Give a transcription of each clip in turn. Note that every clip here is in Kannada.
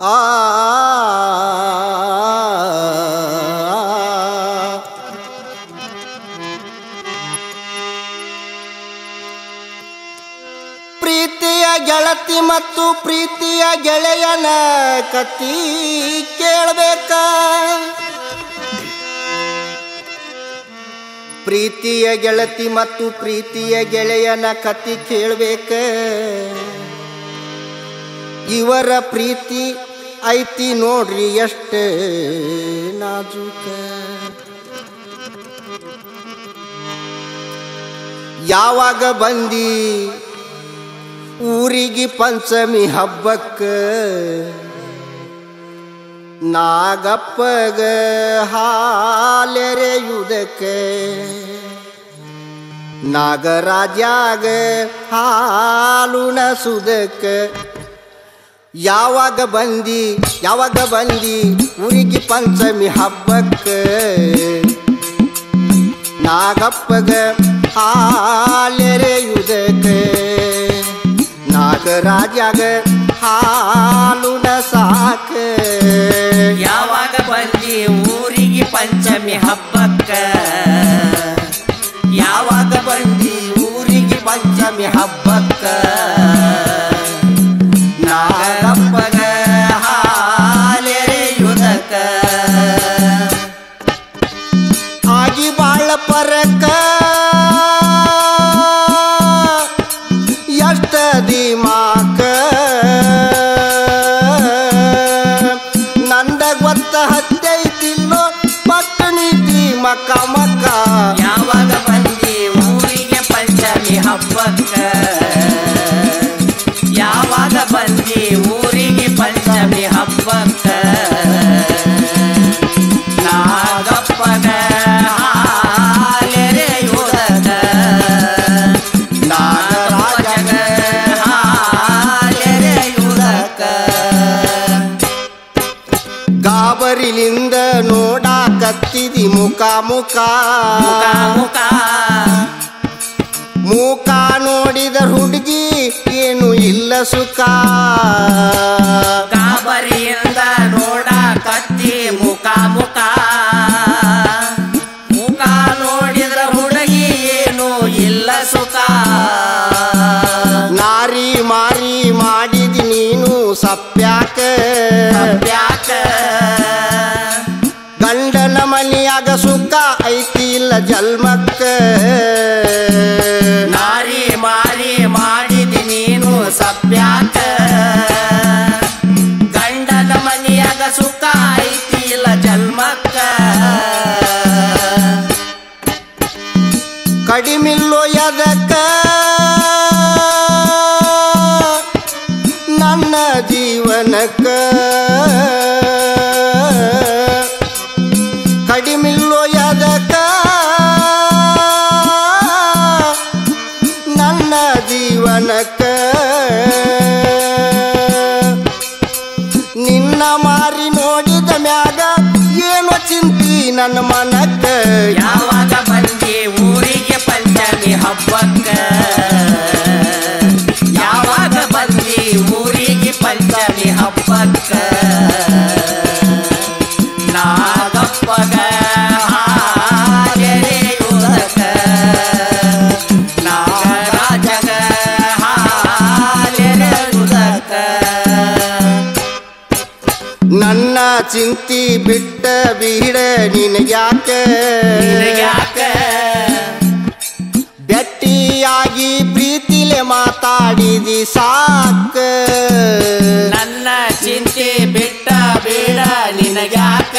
ಆ ಪ್ರೀತಿಯ ಗೆಳತಿ ಮತ್ತು ಪ್ರೀತಿಯ ಗೆಳೆಯನ ಕತ್ತಿ ಕೇಳಬೇಕ ಪ್ರೀತಿಯ ಗೆಳತಿ ಮತ್ತು ಪ್ರೀತಿಯ ಗೆಳೆಯನ ಕತ್ತಿ ಕೇಳಬೇಕ ಇವರ ಪ್ರೀತಿ ಐತಿ ನೋಡ್ರಿ ಎಷ್ಟು ನಾಜೂಕ ಯಾವಾಗ ಬಂದಿ ಊರಿಗೆ ಪಂಚಮಿ ಹಬ್ಬಕ್ಕ ನಾಗಪ್ಪಗ ಹಾಲೆರೆಯುವುದಕ್ಕೆ ನಾಗರಾಜಾಗ ಹಾಲುಣಸುದಕ್ಕೆ ಯಾವಾಗ ಬಂದಿ ಯಾವಾಗ ಬಂದಿ ಊರಿಗೆ ಪಂಚಮಿ ಹಬ್ಬಕ್ಕೆ ನಾಗಪ್ಪಗ ಹಾಲೆರೆಯುವುದಕ್ಕೆ ನಾಗರಾಜಾಗ ಹಾಲುಣ ಸಾಕ ಯಾವಾಗ ಬಂದಿ ಊರಿಗೆ ಪಂಚಮಿ ಹಬ್ಬಕ್ಕ ಯಾವಾಗ ಬಂದಿ ಊರಿಗೆ ಪಂಚಮಿ ಹಬ್ಬಕ್ಕ ನಾಗಪ್ಪಗ ಹಾಲೆರೆಯುವುದಕ್ಕ ಆಗಿ ಬಾಳ ಪರಕ ಎಷ್ಟ ದಿಮಾಕ ನಂದ ಗೊತ್ತ ಹತ್ತೈತಿಲ್ಲೋ ಪಟ್ಟಣಿ ಮಕ್ಕ ಮಕ್ಕ ಯಾವಾಗ ಬಂದಿ ಊರಿಗೆ ಪಂಚಮಿ ಹಬ್ಬಕ್ಕ ಯಾವಾಗ ಬಂದಿ ಊರಿಗೆ ಪಂಚಮಿ ಹಬ್ಬಕ್ಕ ನಾಗಪ್ಪಗ ಹಾಲೆರೆಯುವುದಕ್ಕ ನಾಗರಾಜಗ ಹಾಲೆರೆಯುವುದಕ್ಕ ಗಾಬರಿಲಿಂದ ನೋಡಾಕತ್ತಿದಿ ಮುಖ ಮುಖ ಮುಖ ಮುಖ ಮೂಕ ನೋಡಿದ ಹುಡುಗಿ ಏನು ಇಲ್ಲ ಸುಖ ಗಾಬರಿಯಿಂದ ನೋಡ ಕತ್ತಿ ಮುಖ ಮುಖ ಮುಖ ನೋಡಿದ್ರ ಹುಡುಗಿ ಏನು ಇಲ್ಲ ಸುಖ ನಾರಿ ಮಾರಿ ಮಾಡಿದಿ ನೀನು ಸಪ್ಯಾಕ ಯಾಕ ಗಂಡನ ಮನಿಯಾಗ ಸುಖ ಐತಿ ಇಲ್ಲ ಜಲ್ಮಕ್ಕ ನಾರಿ ಮಾರಿ ಮಾಡಿದಿ ನೀನು ಸಪ್ಯಾಕ ಗಂಡನ ಮನೆಯಾಗ ಸುಖ ಐತಿ ಇಲ್ಲ ಜನ್ಮಕ್ಕ ಕಡಿಮಿಲ್ಲೋ ಎದಕ್ಕ ನನ್ನ ಜೀವನಕ್ಕ ಕಡಿಮಿಲ್ಲೋ ಎದಕ್ಕ ನನ್ನ ಜೀವನಕ್ಕ ನಿನ್ನ ಮಾರಿ ನೋಡಿದ ಮ್ಯಾಗ ಏನೋ ಚಿಂತಿ ನನ್ನ ಮನಕ್ಕ ಯಾವಾಗ ಬಂದಿ ಊರಿಗೆ ಪಂಚಮಿ ಹಬ್ಬಕ್ಕ ಯಾವಾಗ ಬಂದಿ ಊರಿಗೆ ಪಂಚಮಿ ಹಬ್ಬಕ್ಕ ನಾಗಪ್ಪಗ ಹಾಲೆರೆಯುವುದಕ್ಕ ನಾಗರಾಜಗ ಹಾಲೆರೆಯುವುದಕ್ಕ ನನ್ನ ಚಿಂತಿ ಬಿಟ್ಟ ಬೀಡ ನಿನಗ್ಯಾಕ ನಿನಗ್ಯಾಕ ಬೆಟ್ಟಿಯಾಗಿ ಪ್ರೀತಿಲೆ ಮಾತಾಡಿದಿ ಸಾಕ ನನ್ನ ಚಿಂತೆ ಬಿಟ್ಟ ಬೇಡ ನಿನಗ್ಯಾಕ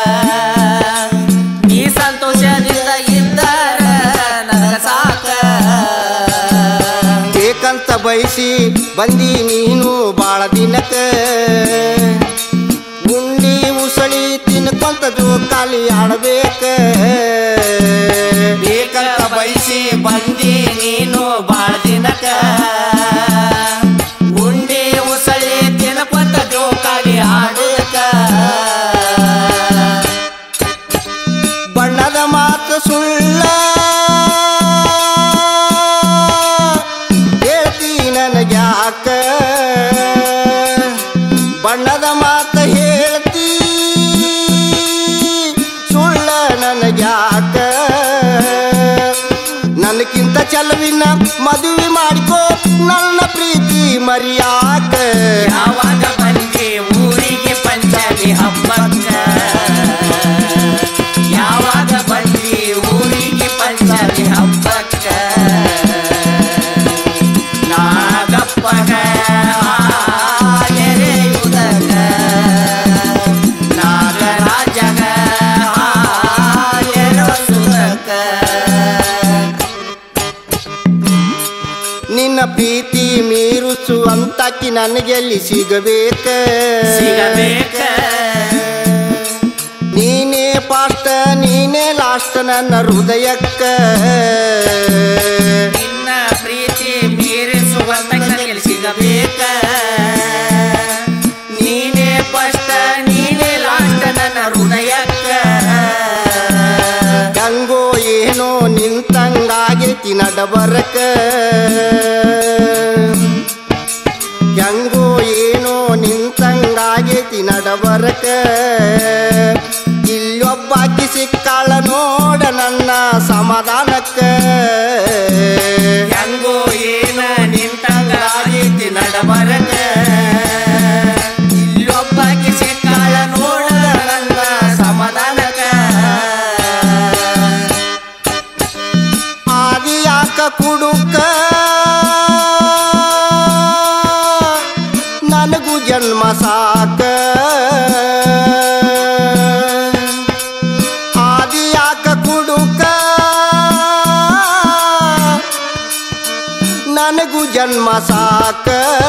ನೀ ಸಂತೋಷದಿಂದ ಇದ್ದರ ನನಗ ಸಾಕ ಬೇಕಂತ ಬಯಸಿ ಬಂದಿ ನೀನು ಬಾಳ ದಿನಕ್ಕ ಉಂಡಿ ಉಸಳಿ ತಿನ್ಕೊಂತ ಜೋಕಾಲಿ ಆಡಬೇಕ ಬೇಕಂತ ಬಯಸಿ ಬಂದಿ ನೀನು ಬಾಳ ದಿನಕ ಉಂಡಿ ಉಸಳಿ ತಿನ್ಕೊಂತ ಜೋಕಾಲಿ ಆಡಕ ಬಣ್ಣದ ಮಾತು ಸುಳ್ಳ ಹೇಳ್ತಿ ನನಗ್ಯಾಕ ಬಣ್ಣದ ಮಾತು ಹೆಂಡತಿನ ಮದುವೆ ಮಾಡಿಕೋ ನನ್ನ ಪ್ರೀತಿ ಮರಿಯಾಕ ಯಾವಾಗ ಬಂದಿ ಊರಿಗೆ ಪಂಚಮಿ ಹಬ್ಬಕ್ಕ ಯಾವಾಗ ಬಂದಿ ಊರಿಗೆ ಪಂಚಮಿ ಹಬ್ಬಕ್ಕ ನಾಗಪ್ಪಗ ಹಾಲೆರೆಯುವುದಕ್ಕ ನಾಗರಾಜಗ ಹಾಲೆರಸುದಕ್ಕ ನಿನ್ನ ಪ್ರೀತಿ ಮೀರಿಸುವಂತಾಕಿ ನನಗೆಲ್ಲಿ ಸಿಗಬೇಕ ಸಿಗಬೇಕ ನೀನೇ ಪಾಸ್ಟ್ ನೀನೇ ಲಾಸ್ಟ್ ನನ್ನ ಹೃದಯಕ್ಕ ನಿನ್ನ ಪ್ರೀತಿ ಮೀರಿಸುವಂತ ನನಗೆ ಸಿಗಬೇಕ ನೀನೇ ಫಸ್ಟ್ ನೀನೇ ಲಾಸ್ಟ್ ನನ್ನ ಹೃದಯಕ್ಕ ಗಂಗೋ ಏನೋ ನಿಂತಂಗಾಗೈತಿ ನಡಬರಕ ಗಂಗೋ ಏನೋ ನಿಂತಂಗಾಗೈತಿ ನಡಬರಕ ಇಲ್ಲೊಬ್ಬಾಕಿ ಸಿಕ್ಕಾಳ ನೋಡ ನನ್ನ ಸಮಾಧಾನಕ್ಕ ಹೆಂಗೋ ಏನ ನಿಂತಂಗಾಗೈತಿ ನಡಬರಕ ಇಲ್ಲೊಬ್ಬಾಕಿ ಸಿಕ್ಕಾಳ ನೋಡ ನನ್ನ ಸಮಾಧಾನಕ ಆದಿಯಾಕ ಕುಡುಕ ನನಗೂ ಜನ್ಮ ಸಾಕ ಆದಿಯಾಕ ಕುಡುಕ ನನಗೂ ಜನ್ಮ ಸಾಕ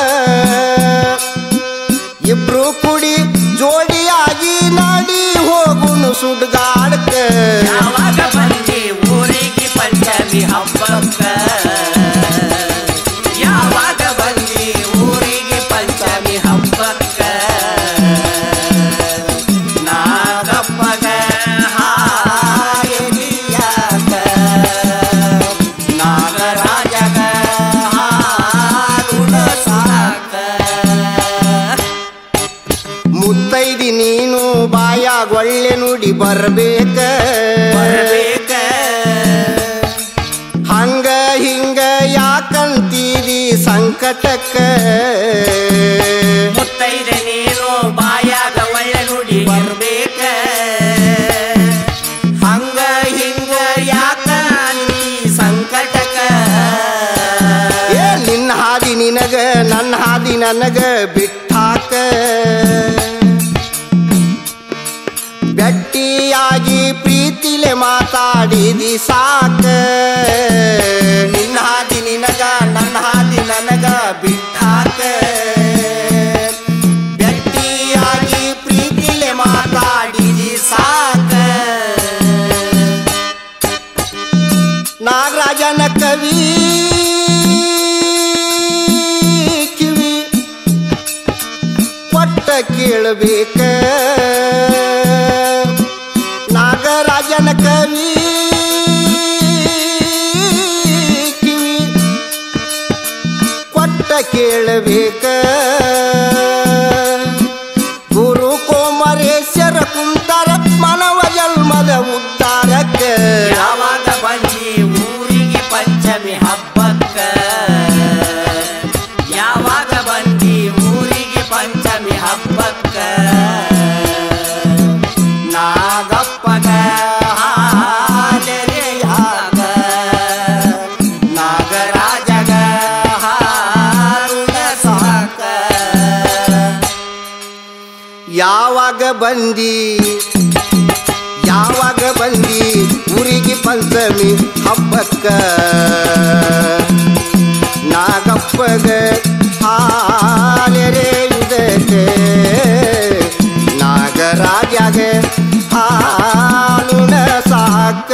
ಇಬ್ರು ಕುಡಿ ಜೋಡಿಯಾಗಿ ನಾಡಿ ಹೋಗುನು ಸುಡ್ಗಾಡ್ಕ ಯಾವಾಗ ಬಂದಿ ಊರಿಗೆ ಪಂಚಮಿ ಹಬ್ಬಕ್ಕ ಯಾವಾಗ ಬಂದಿ ಊರಿಗೆ ಪಂಚಮಿ ಹಬ್ಬಕ್ಕ ನಾಗಪ್ಪಗ ಹಾಯಲಿಯಾಕ ನಾಗರಾಜಗ ಹಾರುಣ ಸಾಕ ಮುತ್ತೈದಿ ನೀನು ಬಾಯಾಗ ಒಳ್ಳೆ ನುಡಿ ಬರ್ಬೇಕ ಬರಬೇಕ ಹಂಗ ಹಿಂಗ ಯಾಕಂತೀರಿ ಸಂಕಟಕ್ಕ ಮುತ್ತೈದೆ ನೀನು ಬಾಯಾಗ ಒಳ್ಳೆ ನುಡಿ ಬರ್ಬೇಕ ಹಂಗ ಹಿಂಗ ಯಾಕ ನೀ ಸಂಕಟಕ ಏ ನಿನ್ನ ಹಾದಿ ನಿನಗ ನನ್ನ ಹಾದಿ ನನಗ ಬಿಟ್ಟಾಕ ಗಟ್ಟಿಯಾಗಿ ಪ್ರೀತಿಲೆ ಮಾತಾಡಿದಿ ಸಾಕ ನಿನ್ನ ಹಾದಿ ನಿನಗ ನನ್ನ ಹಾದಿ ನನಗ ಬಿಟ್ಟಾಕ ಗಟ್ಟಿಯಾಗಿ ಪ್ರೀತಿಲೆ ಮಾತಾಡಿದಿ ಸಾಕ ನಾಗರಾಜನ ಕವಿ ಕಿವಿ ಕೊಟ್ಟ ಕೇಳಬೇಕ ನಾಗರಾಜನ ಕವಿ ಕಿವಿ ಕೊಟ್ಟ ಕೇಳಬೇಕ ಗುರು ಕೋಮರೇಶ್ವರ ಕುಂತರ ಮಾನವ ಜನ್ಮದ ಉದ್ಧಾರಕ್ಕ ಯಾವಾಗ ಬಂದಿ ಊರಿಗೆ ಪಂಚಮಿ ಹಬ್ಬಕ್ಕ ಯಾವಾಗ ಬಂದಿ ಊರಿಗೆ ಪಂಚಮಿ ಹಬ್ಬಕ್ಕ ನಾಗಪ್ಪಗ ಹಾಲೆರೆಯಾಗ ನಾಗರಾಜಗ ಹಾರುಣ ಸಾಕ ಯಾವಾಗ ಬಂದಿ ಯಾವಾಗ ಬಂದಿ ಊರಿಗೆ ಪಂಚಮಿ ಹಬ್ಬಕ್ಕ ನಾಗಪ್ಪಗ ಹಾಲೆರೆಯುವುದಕ್ಕೆ ನಾಗರಾಜಗ ಹಾಲುಣ ಸಾಕ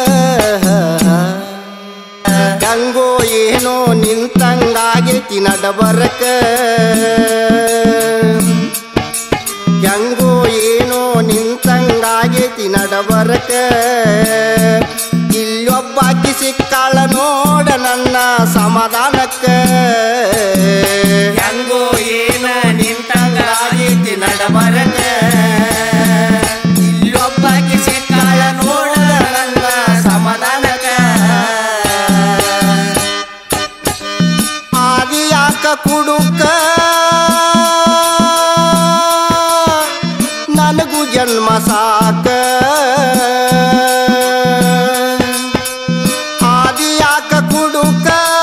ಗಂಗೋ ಏನೋ ನಿಂತಂಗಾಗೈತಿ ನಡಬರಕ ಹೆಂಗೋ ಏನೋ ನಿಂತಂಗಾಗೈತಿ ನಡಬರಕ ಇಲ್ಲೊಬ್ಬಾಕಿ ಸಿಕ್ಕಾಳ ನೋಡ ನನ್ನ ಸಮಾಧಾನಕ್ಕ ಹೆಂಗೋ ಏನ ನಿಂತಂಗಾಗೈತಿ ನಡಬರಕ ಇಲ್ಲೊಬ್ಬಾಕಿ ಸಿಕ್ಕಾಳ ನೋಡ ನನ್ನ ಸಮಾಧಾನಕ ನನಗೂ ಜನ್ಮ ಸಾಕ